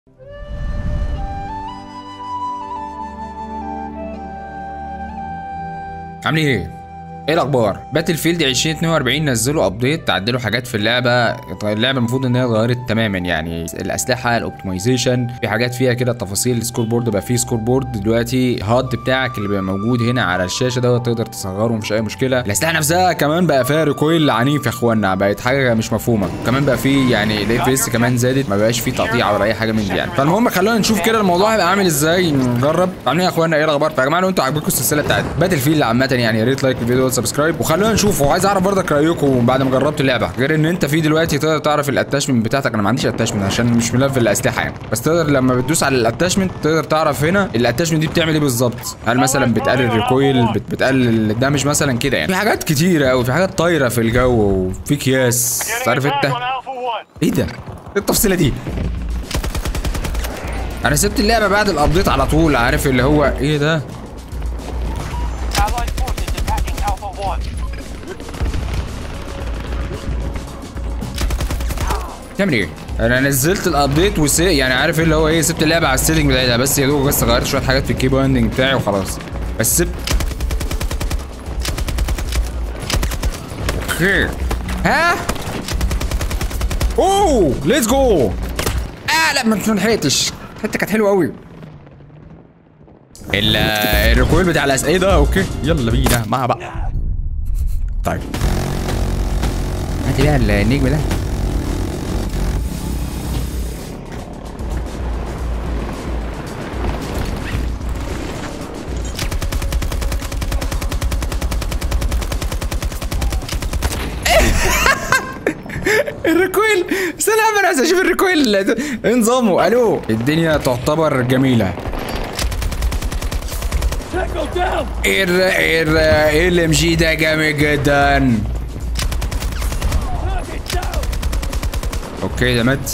عاملين ايه؟ ايه الاخبار؟ باتل فيلد 2042 نزلوا ابديت تعدلوا حاجات في اللعبه اللعبه المفروض ان هي اتغيرت تماما يعني الاسلحه الاوبتمايزيشن في حاجات فيها كده تفاصيل السكور بورد بقى فيه سكور بورد دلوقتي هاد بتاعك اللي بيبقى موجود هنا على الشاشه دوت تقدر تصغره مفيش اي مشكله الاسلحه نفسها كمان بقى فيها ريكويل عنيف يا اخوانا بقت حاجه مش مفهومه كمان بقى فيه يعني الاف اس كمان زادت ما بقاش فيه تقطيع ولا اي حاجه من دي يعني فالمهم خلونا نشوف كده الموضوع هيبقى عامل ازاي نجرب عاملين يا اخوانا ايه الاخبار يا جماعه لو انتوا عاجبكم السلسله بتاعت باتل فيلد عامه يعني يا ريت لايك الفيديو وسبسكرايب وخلونا نشوف وعايز اعرف برضك رايكم بعد ما جربت اللعبه غير ان انت في دلوقتي تقدر تعرف الاتاشمنت بتاعتك انا ما عنديش اتاشمنت عشان مش ملفل الاسلحه يعني بس تقدر لما بتدوس على الاتاشمنت تقدر تعرف هنا الاتاشمنت دي بتعمل ايه بالظبط هل مثلا بتقلل ريكويل بت بتقلل الدمج مثلا كده يعني في حاجات كتيره قوي في حاجات طايره في الجو وفي اكياس عارف انت ايه ده ايه التفصيله دي انا سبت اللعبه بعد الابديت على طول عارف اللي هو ايه ده Allied forces attacking Alpha 1. تعمل ايه؟ انا نزلت الابديت وسي يعني عارف ايه اللي هو ايه سبت اللعبه على السيتنج بتاعتها بس يا دوب بس غيرت شويه حاجات في الكي بايندنج بتاعي وخلاص بس سبت اوكي ها اوه ليتس جو اه لا ما ما لحقتش الحته كانت حلوه قوي ال- الريكويل بتاع الاسئله ايه ده اوكي يلا بينا مع بقى طيب هات بقى النجم ده الريكويل سلام انا عايز اشوف الريكويل ايه نظامه الو الدنيا تعتبر جميله ال ال ال ام جي ده جامد جدا اوكي ده مات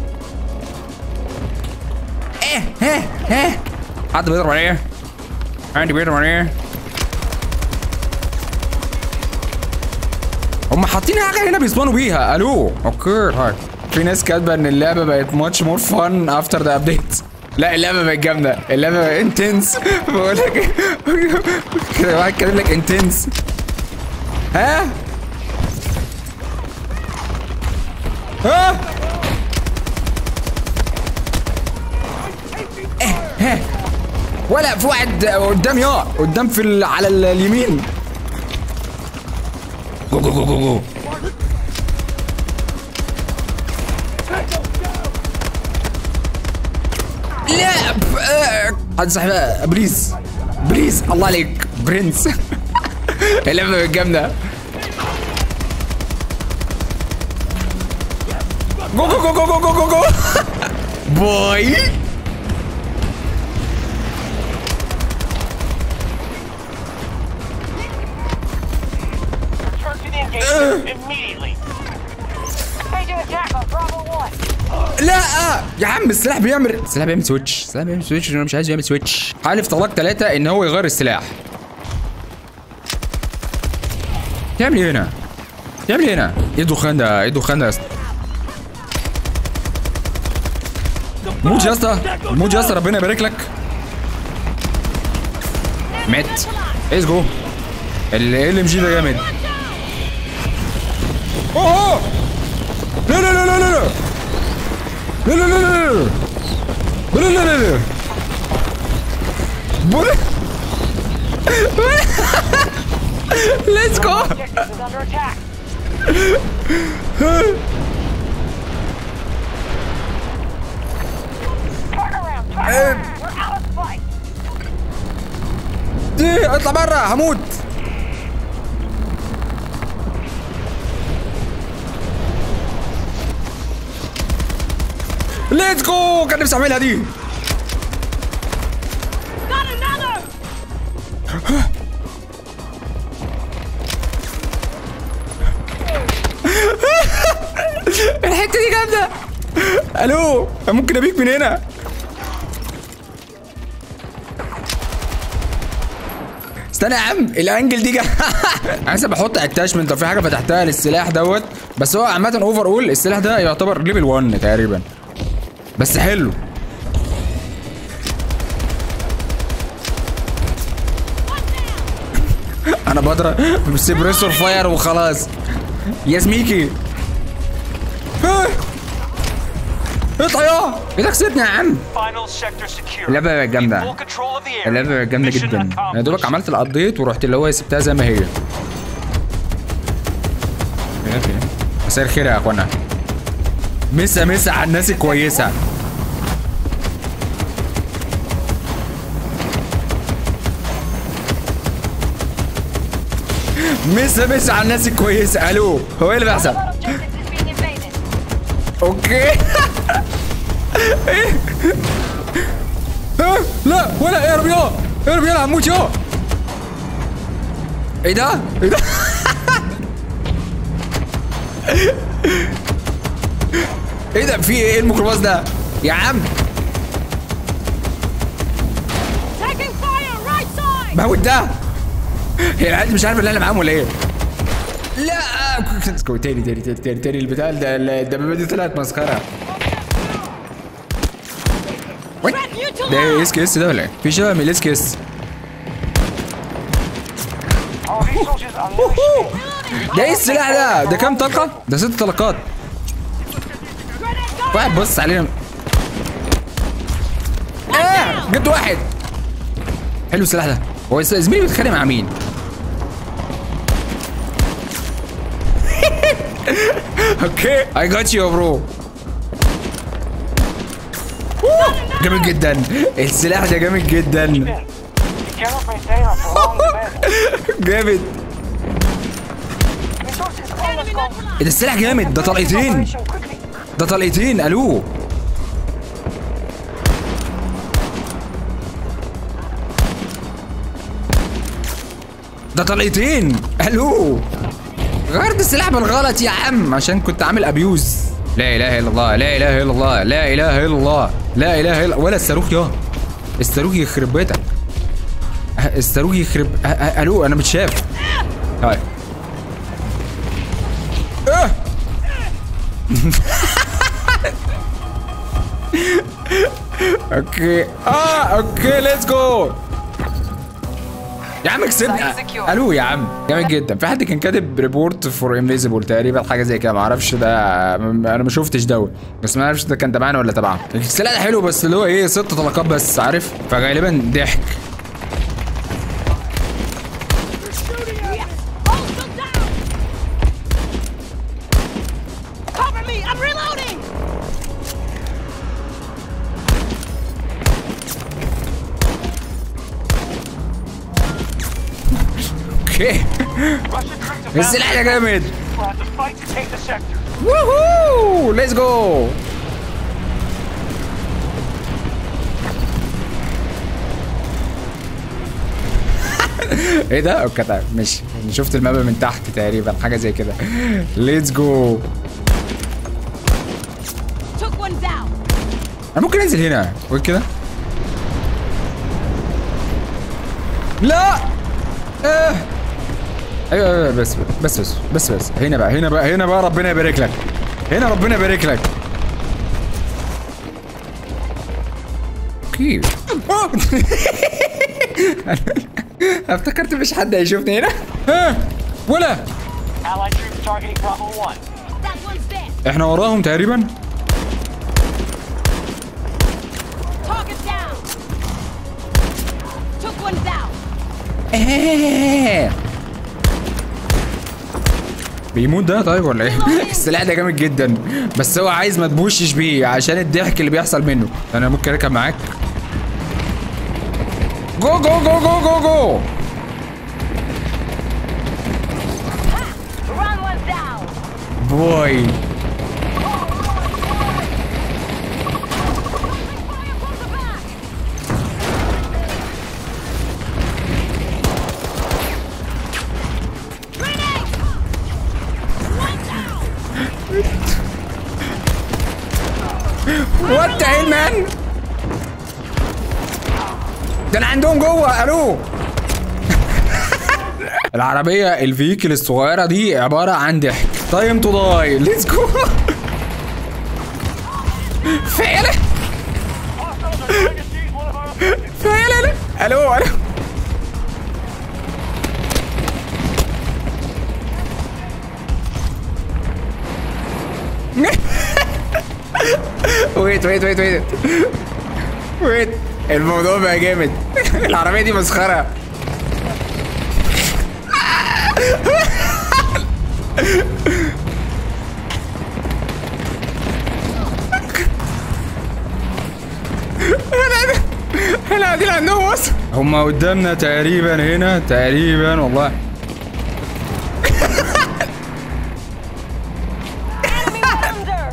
ايه ها ها حد بيضرب عليه عندي بيضرب عليه هم حاطين حاجه هنا بيسبانوا بيها الو اوكي هاي في ناس كاتبه ان اللعبه بقت ماتش مور فن افتر ذا ابديت لا اللعبه بقت جامده اللعبه بقت انتنس بقول لك كده واحد كاتب لك انتنس ها ها إيه، ها ولا في واحد قدام يا قدام في ال- على ال- اليمين جو جو جو جو جو لا ب- آه، حد صاحب بليز بليز الله عليك برنس اللعبة بقت جامدة جو جو جو جو جو جو جو جو باي Return to the engagement immediately. Staging attack on Bravo 1. لا يا عم السلاح بيعمل السلاح بيعمل سويتش السلاح بيعمل سويتش انا مش عايز يعمل سويتش حالف طلاق ثلاثة ان هو يغير السلاح تعمل ايه هنا؟ تعمل ايه هنا؟ ايه الدخان ده؟ ايه الدخان ده يا اسطى؟ موت يا اسطى موت يا اسطى ربنا يبارك لك مات ايش جو ال ام جي ده جامد اوه لا لا لا لا لا لا لا لا لا لا لا لا لا لا بولا ليتس جو Objective is under attack. Turn around, turn around. We're out of fight. دي اطلع برا هموت ليتس جو كان نفسي اعملها دي الحته دي جامده الو ممكن ابيك من هنا استنى يا عم الانجل دي جا انا لسه بحط اتاشمنت في حاجه فتحتها للسلاح دوت بس هو عامه اوفر اول السلاح ده يعتبر ليفل 1 تقريبا بس حلو انا بضرب سبريسور فاير وخلاص يا زميكي ها. اطلع يا ايدك سيبني يا عم Final sector secure. اللعبة بقت جامدة Full control of the area. اللعبة بقت جامدة Mission جدا انا دوبك accomplished. عملت الابديت ورحت اللي هو سبتها زي ما هي مساء الخير يا اخوانا مسا مسا على الناس الكويسة مسا مسا على الناس الكويسة الو هو ايه اللي بيحصل؟ objectives is being invaded. اوكي ايه ها؟ لا ولا اهرب يا اهرب يا هموت يا ايه ده؟ ايه ده؟ ايه ده في ايه الميكروباص ده؟ يا عم Taking fire, right side! موت ده هي العيال مش عارف اللي انا معاهم ولا ايه؟ لا تاني تاني تاني تاني تاني البتاع ده الدبابه دي طلعت مسخره وين؟ ده ايه اس كيس ده ولا ايه؟ في شبه من الاس كيس All these soldiers unleashed. ده ايه السلاح ده؟ ده كام طلقه؟ ده ست طلقات واحد بص علينا اه جبت واحد حلو السلاح ده هو الس- زميلي بيتخانق مع مين؟ اوكي اي جات يو برو جامد جدا السلاح ده جامد جدا You cannot maintain a prolonged advantage. جامد Resources almost gone. إيه ده السلاح جامد ده طلقتين Operation quickly. ده طلقتين الو ده طلقتين الو غيرت السلاح بالغلط يا عم عشان كنت عامل ابيوز لا اله الا الله لا اله الا الله لا اله الا الله لا اله الا ولا الصاروخ يا الصاروخ يخرب بيتك أه، الصاروخ يخرب أه، أه، الو انا متشاف هاي اه اوكي اه اوكي ليتس جو يا عم كسبنا الو يا عم جامد جدا في حد كان كاتب ريبورت فور انفيزبل تقريبا حاجه زي كده ما اعرفش ده انا ما شفتش دوت بس ما اعرفش ده كان تبعنا ولا تبعه السلاح ده حلو بس اللي هو ايه ست طلقات بس عارف فغالبا ضحك Hold them down! Cover me! I'm reloading! اوكي Russian troops have السلاح ده جامد We'll have to fight to take the sector. ووهو ليتس جو ايه ده؟ اوكي طيب ماشي شفت الماب من تحت تقريبا حاجه زي كده ليتس جو Took one down! انا ممكن انزل هنا وكده لا آه. ايوه ايوه بس بس بس بس بس هنا بقى هنا بقى هنا بقى ربنا يبارك لك هنا ربنا يبارك لك اوكي آه. افتكرت مش حد هيشوفني هنا ها ولا Allied troops targeting Bravo 1. That one's dead! احنا وراهم تقريبا Target down! Took one down! ايه بيموت ده طيب ولا ايه؟ السلاح ده جامد جدا بس هو عايز ما تبوشش بيه عشان الضحك اللي بيحصل منه انا ممكن اركب معاك جو جو جو جو جو جو Run one down! بوي Fire from the back! Grenade! One down! وات ذا مان ده انا عندهم جوه الو العربية الفيكل الصغيرة دي عبارة عن ضحك تايم تو داي ليتس جو فعلا Hostiles are trying to seize one of our objectives. فعلا الو الو ويت ويت ويت ويت ويت الموضوع بقى جامد العربيه دي مسخره احنا قاعدين عندهم وصل هم قدامنا تقريبا هنا تقريبا والله Under!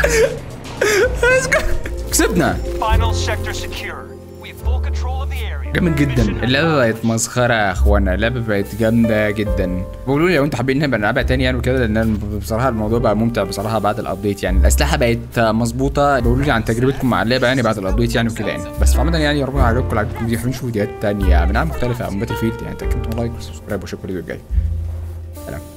كسبنا Final sector secure. We have full control of the area. جامد جدا Mission اللعبه بقت مسخره يا اخوانا اللعبه بقت جامده جدا بقولوا لي لو انتوا حابين نبقى نلعبها تاني يعني وكده لان بصراحه الموضوع بقى ممتع بصراحه بعد الابديت يعني الاسلحه بقت مظبوطه بقولوا لي عن تجربتكم مع اللعبه يعني بعد الابديت يعني وكده يعني بس عامه يعني يا رب عجبكم عجبكم الفيديو حلوين نشوف فيديوهات تانيه من عالم مختلفه عن باتل فيلد يعني تاكدوا لايك وسبسكرايب واشوفكم الفيديو الجاي سلام